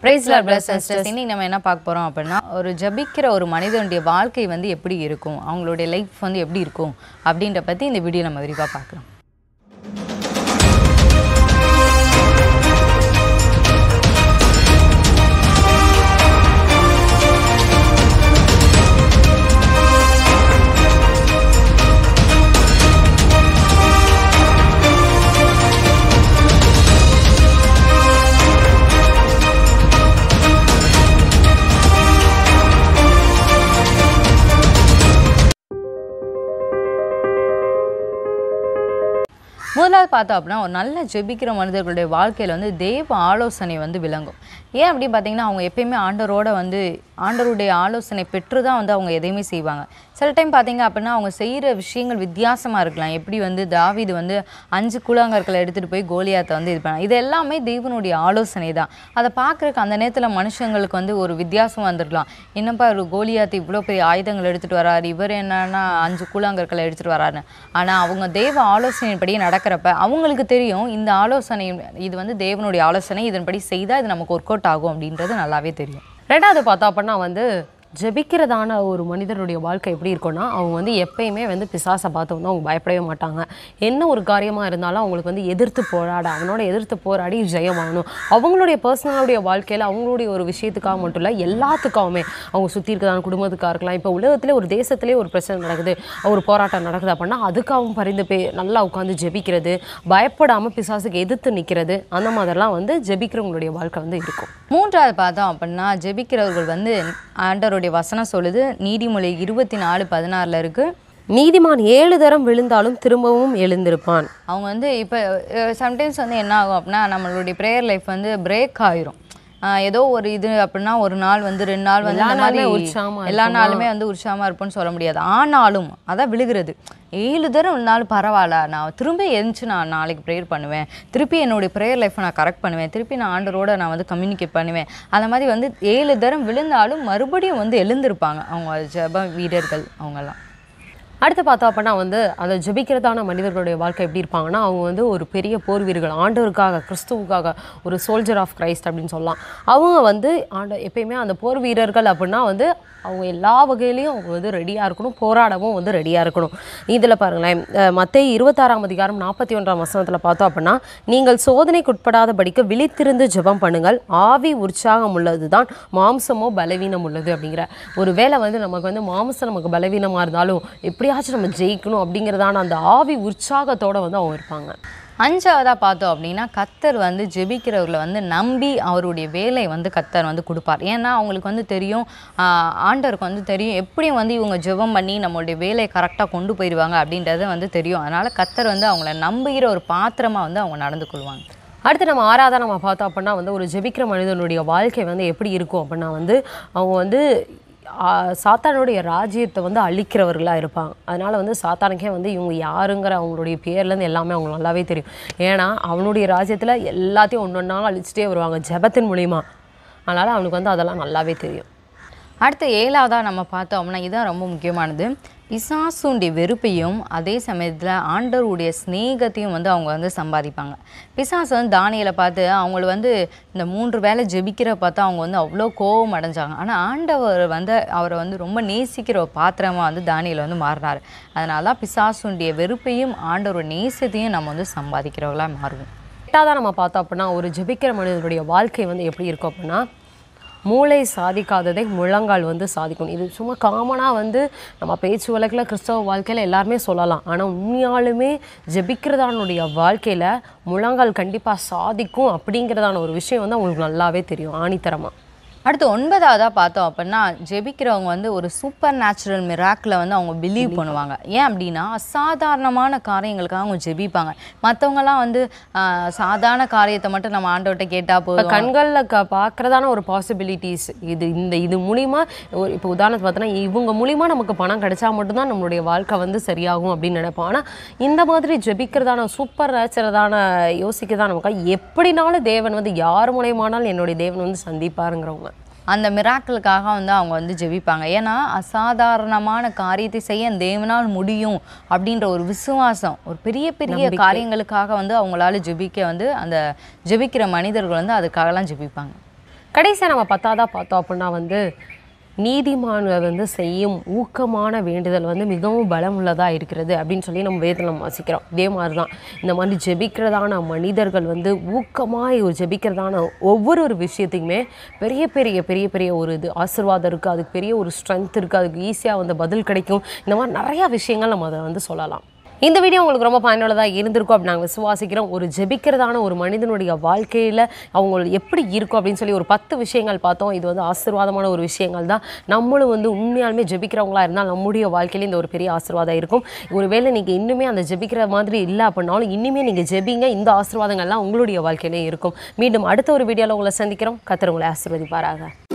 பிரைஸ்ல press sisters இன்னைக்கு நம்ம என்ன பார்க்க போறோம் அப்படின்னா ஒரு ஜபிக்கிற ஒரு மனிதனுடைய வாழ்க்கை வந்து எப்படி இருக்கும் அவங்களுடைய லைஃப் வந்து எப்படி இருக்கும் அப்படின்ற பத்தி இந்த வீடியோ நம்ம விரிவாக பார்க்கலாம் முதலாவது பார்த்தோம் அப்படின்னா ஒரு நல்ல ஜெபிக்கிற மனிதர்களுடைய வாழ்க்கையில் வந்து தேவ ஆலோசனை வந்து விளங்கும் ஏன் அப்படி பார்த்தீங்கன்னா அவங்க எப்பயுமே ஆண்டவரோட வந்து ஆண்டவருடைய ஆலோசனை பெற்று தான் வந்து அவங்க எதையுமே செய்வாங்க சில டைம் பார்த்தீங்க அப்படின்னா அவங்க செய்கிற விஷயங்கள் வித்தியாசமாக இருக்கலாம் எப்படி வந்து தாவீது வந்து அஞ்சு கூழாங்கற்களை எடுத்துகிட்டு போய் கோலியாத்தை வந்து இது பண்ண இது எல்லாமே தேவனுடைய ஆலோசனை தான் அதை பார்க்குறக்கு அந்த நேரத்தில் மனுஷங்களுக்கு வந்து ஒரு வித்தியாசம் வந்துருக்கலாம் என்னப்பா ஒரு கோலியாத்து இவ்வளோ பெரிய ஆயுதங்கள் எடுத்துகிட்டு வராரு இவர் என்னன்னா அஞ்சு கூழாங்கற்களை எடுத்துகிட்டு வராருன்னு ஆனால் அவங்க தேவ ஆலோசனைப்படி நடக்கிறப்ப அவங்களுக்கு தெரியும் இந்த ஆலோசனை இது வந்து தேவனுடைய ஆலோசனை இதன்படி செய்தால் இது நமக்கு ஒர்க் அவுட் ஆகும் அப்படின்றது நல்லாவே தெரியும் ரெண்டாவது பார்த்தா அப்படின்னா வந்து ஜெபிக்கிறதான ஒரு மனிதனுடைய வாழ்க்கை எப்படி இருக்கும்னா அவங்க வந்து எப்பயுமே வந்து பிசாசை பார்த்து வந்து அவங்க பயப்படவே மாட்டாங்க என்ன ஒரு காரியமாக இருந்தாலும் அவங்களுக்கு வந்து எதிர்த்து போராட அவனோட எதிர்த்து போராடி ஜெயமாகணும் அவங்களுடைய பர்சனலுடைய வாழ்க்கையில் அவங்களுடைய ஒரு விஷயத்துக்காக மட்டும் இல்லை எல்லாத்துக்காகவுமே அவங்க சுற்றி இருக்கிறதான குடும்பத்துக்காக இருக்கலாம் இப்போ உலகத்திலே ஒரு தேசத்திலே ஒரு பிரச்சனை நடக்குது ஒரு போராட்டம் நடக்குது அப்படின்னா அதுக்காகவும் பரிந்து போய் நல்லா உட்காந்து ஜெபிக்கிறது பயப்படாமல் பிசாசுக்கு எதிர்த்து நிற்கிறது அந்த மாதிரிலாம் வந்து ஜெபிக்கிறவங்களுடைய வாழ்க்கை வந்து இருக்கும் மூன்றாவது பார்த்தோம் அப்படின்னா ஜெபிக்கிறவர்கள் வந்து ஆண்டவருடைய வசனம் சொல்லுது நீதிமொழி இருபத்தி நாலு பதினாறில் இருக்குது நீதிமான் ஏழு தரம் விழுந்தாலும் திரும்பவும் எழுந்திருப்பான் அவங்க வந்து இப்போ சம்டைம்ஸ் வந்து என்ன ஆகும் அப்படின்னா நம்மளுடைய ப்ரேயர் லைஃப் வந்து பிரேக் ஆயிரும் ஆஹ் ஏதோ ஒரு இது அப்படின்னா ஒரு நாள் வந்து ரெண்டு நாள் வந்து எல்லா இந்த மாதிரி நாளுமே உற்சாகமா எல்லா நாளுமே வந்து உற்சாகமாக இருப்போம்னு சொல்ல முடியாது ஆனாலும் அதான் விழுகிறது ஏழு தரம் விழுந்தாலும் பரவாயில்ல நான் திரும்ப எழுந்துச்சு நான் நாளைக்கு ப்ரேயர் பண்ணுவேன் திருப்பி என்னுடைய ப்ரேயர் லைஃப்பை நான் கரெக்ட் பண்ணுவேன் திருப்பி நான் ஆண்டரோட நான் வந்து கம்யூனிகேட் பண்ணுவேன் அந்த மாதிரி வந்து ஏழு தரம் விழுந்தாலும் மறுபடியும் வந்து எழுந்திருப்பாங்க அவங்க ஜெப வீரர்கள் அவங்கெல்லாம் அடுத்து பார்த்தோம் அப்படின்னா வந்து அதை ஜெபிக்கிறதான மனிதர்களுடைய வாழ்க்கை எப்படி இருப்பாங்கன்னா அவங்க வந்து ஒரு பெரிய போர் வீரர்கள் ஆண்டவருக்காக கிறிஸ்துவுக்காக ஒரு சோல்ஜர் ஆஃப் கிரைஸ்ட் அப்படின்னு சொல்லலாம் அவங்க வந்து ஆண்ட எப்பயுமே அந்த போர் வீரர்கள் அப்படின்னா வந்து அவங்க எல்லா வகையிலையும் அவங்க வந்து ரெடியாக இருக்கணும் போராடவும் வந்து ரெடியாக இருக்கணும் இதில் பாருங்களேன் மற்ற இருபத்தாறாம் அதிகாரம் நாற்பத்தி ஒன்றாம் வசனத்தில் பார்த்தோம் அப்படின்னா நீங்கள் சோதனைக்குட்படாதபடிக்கு விழித்திருந்து ஜெபம் பண்ணுங்கள் ஆவி உற்சாகம் உள்ளது தான் மாம்சமோ பலவீனம் உள்ளது அப்படிங்கிற ஒரு வேளை வந்து நமக்கு வந்து மாம்சம் நமக்கு பலவீனமாக இருந்தாலும் எப்படியாச்சும் நம்ம ஜெயிக்கணும் அப்படிங்கிறதான அந்த ஆவி உற்சாகத்தோட வந்து அவங்க இருப்பாங்க அஞ்சாவதாக பார்த்தோம் அப்படின்னா கத்தர் வந்து ஜெபிக்கிறவர்களை வந்து நம்பி அவருடைய வேலை வந்து கத்தர் வந்து கொடுப்பார் ஏன்னா அவங்களுக்கு வந்து தெரியும் ஆஹ் ஆண்டவருக்கு வந்து தெரியும் எப்படியும் வந்து இவங்க ஜெபம் பண்ணி நம்மளுடைய வேலையை கரெக்டாக கொண்டு போயிடுவாங்க அப்படின்றது வந்து தெரியும் அதனால் கத்தர் வந்து அவங்கள நம்புகிற ஒரு பாத்திரமாக வந்து அவங்க நடந்து கொள்வாங்க அடுத்து நம்ம ஆறாவதாக நம்ம பார்த்தோம் அப்படின்னா வந்து ஒரு ஜெபிக்கிற மனிதனுடைய வாழ்க்கை வந்து எப்படி இருக்கும் அப்படின்னா வந்து அவங்க வந்து ஆ, சாத்தானுடைய ராஜ்யத்தை வந்து அழிக்கிறவர்களாக இருப்பாங்க அதனால் வந்து சாத்தானுக்கே வந்து இவங்க யாருங்கிற அவங்களுடைய பேர்லேருந்து எல்லாமே அவங்களுக்கு நல்லாவே தெரியும் ஏன்னா அவனுடைய ராஜ்யத்தில் எல்லாத்தையும் ஒன்று ஒன்றா அழிச்சிட்டே வருவாங்க ஜெபத்தின் மூலிமா அதனால் அவனுக்கு வந்து அதெல்லாம் நல்லாவே தெரியும் அடுத்து ஏழாவதாக நம்ம பார்த்தோம் அப்படின்னா இதுதான் ரொம்ப முக்கியமானது பிசாசுடைய வெறுப்பையும் அதே சமயத்தில் ஆண்டவருடைய ஸ்நேகத்தையும் வந்து அவங்க வந்து சம்பாதிப்பாங்க பிசாசு வந்து தானியலை பார்த்து அவங்கள வந்து இந்த மூன்று வேளை ஜெபிக்கிற பார்த்தா அவங்க வந்து அவ்வளோ கோபம் அடைஞ்சாங்க ஆனால் ஆண்டவர் வந்து அவரை வந்து ரொம்ப நேசிக்கிற ஒரு பாத்திரமாக வந்து தானியல் வந்து மாறினார் அதனால தான் பிசாசுடைய வெறுப்பையும் ஆண்டவரோட நேசத்தையும் நம்ம வந்து சம்பாதிக்கிறவங்களா மாறுவோம் எட்டாவதாக நம்ம பார்த்தோம் அப்படின்னா ஒரு ஜெபிக்கிற மனிதனுடைய வாழ்க்கை வந்து எப்படி இருக்கும் அப்படின்னா மூளை சாதிக்காததை முழங்கால் வந்து சாதிக்கணும் இது சும்மா காமனாக வந்து நம்ம பேச்சு வழக்கில் கிறிஸ்தவ வாழ்க்கையில் எல்லாருமே சொல்லலாம் ஆனால் உண்மையாலுமே ஜெபிக்கிறதானுடைய வாழ்க்கையில் முழங்கால் கண்டிப்பாக சாதிக்கும் அப்படிங்கிறதான ஒரு விஷயம் வந்து அவங்களுக்கு நல்லாவே தெரியும் ஆணித்தரமாக அடுத்து ஒன்பதாவதாக பார்த்தோம் அப்படின்னா ஜெபிக்கிறவங்க வந்து ஒரு சூப்பர் நேச்சுரல் மிராக்கில் வந்து அவங்க பிலீவ் பண்ணுவாங்க ஏன் அப்படின்னா அசாதாரணமான காரியங்களுக்காக அவங்க ஜெபிப்பாங்க மற்றவங்கலாம் வந்து ஆஹ், சாதாரண காரியத்தை மட்டும் நம்ம ஆண்டவர்கிட்ட கேட்டால் போதும் கண்களில் க பார்க்குறதான ஒரு பாசிபிலிட்டிஸ் இது இந்த இது மூலிமா ஒரு இப்போ உதாரணத்துக்கு பார்த்தோன்னா இவங்க மூலிமா நமக்கு பணம் கிடைச்சா மட்டும்தான் நம்மளுடைய வாழ்க்கை வந்து சரியாகும் அப்படின்னு நினைப்போம் ஆனால் இந்த மாதிரி ஜெபிக்கிறதான சூப்பர் நேச்சரதான யோசிக்கிறதான நமக்கு எப்படினாலும் தேவன் வந்து யார் மூலியமானாலும் என்னுடைய தேவன் வந்து சந்திப்பாருங்கிறவங்க அந்த மிராக்களுக்காக வந்து அவங்க வந்து ஜெபிப்பாங்க ஏன்னா அசாதாரணமான காரியத்தை செய்ய தேவனால் முடியும் அப்படின்ற ஒரு விசுவாசம் ஒரு பெரிய பெரிய காரியங்களுக்காக வந்து அவங்களால ஜெபிக்க வந்து அந்த ஜெபிக்கிற மனிதர்கள் வந்து அதுக்காகலாம் ஜெபிப்பாங்க கடைசியாக நம்ம பத்தாவதா பார்த்தோம் அப்படின்னா வந்து நீதிமான்கள் வந்து செய்யும் ஊக்கமான வேண்டுதல் வந்து மிகவும் பலமுள்ளதாக இருக்கிறது அப்படின்னு சொல்லி நம்ம வேதத்தில் நம்ம வாசிக்கிறோம் இதே மாதிரி தான் இந்த மாதிரி ஜெபிக்கிறதான மனிதர்கள் வந்து ஊக்கமாக ஒரு ஜெபிக்கிறதான ஒவ்வொரு ஒரு விஷயத்துக்குமே பெரிய பெரிய பெரிய பெரிய ஒரு இது ஆசீர்வாதம் இருக்குது அதுக்கு பெரிய ஒரு ஸ்ட்ரென்த் இருக்குது அதுக்கு ஈஸியாக வந்து பதில் கிடைக்கும் இந்த மாதிரி நிறையா விஷயங்கள் நம்ம அதை வந்து சொல்லலாம் இந்த வீடியோ உங்களுக்கு ரொம்ப பயனுள்ளதாக இருந்திருக்கும் அப்படின்னு நாங்கள் விசுவாசிக்கிறோம் ஒரு ஜெபிக்கிறதான ஒரு மனிதனுடைய வாழ்க்கையில் அவங்க எப்படி இருக்கும் அப்படின்னு சொல்லி ஒரு பத்து விஷயங்கள் பார்த்தோம் இது வந்து ஆசீர்வாதமான ஒரு விஷயங்கள் தான் நம்மளும் வந்து உண்மையாலுமே ஜெபிக்கிறவங்களா இருந்தால் நம்முடைய வாழ்க்கையில இந்த ஒரு பெரிய ஆசீர்வாதம் இருக்கும் ஒருவேளை நீங்கள் இன்னுமே அந்த ஜெபிக்கிற மாதிரி இல்லை அப்படின்னாலும் இனிமே நீங்கள் ஜெபிங்க இந்த ஆசீர்வாதங்கள்லாம் உங்களுடைய வாழ்க்கையிலே இருக்கும் மீண்டும் அடுத்த ஒரு வீடியோவில் உங்களை சந்திக்கிறோம் கத்தர் உங்களை ஆசீர்வதிப்பாராக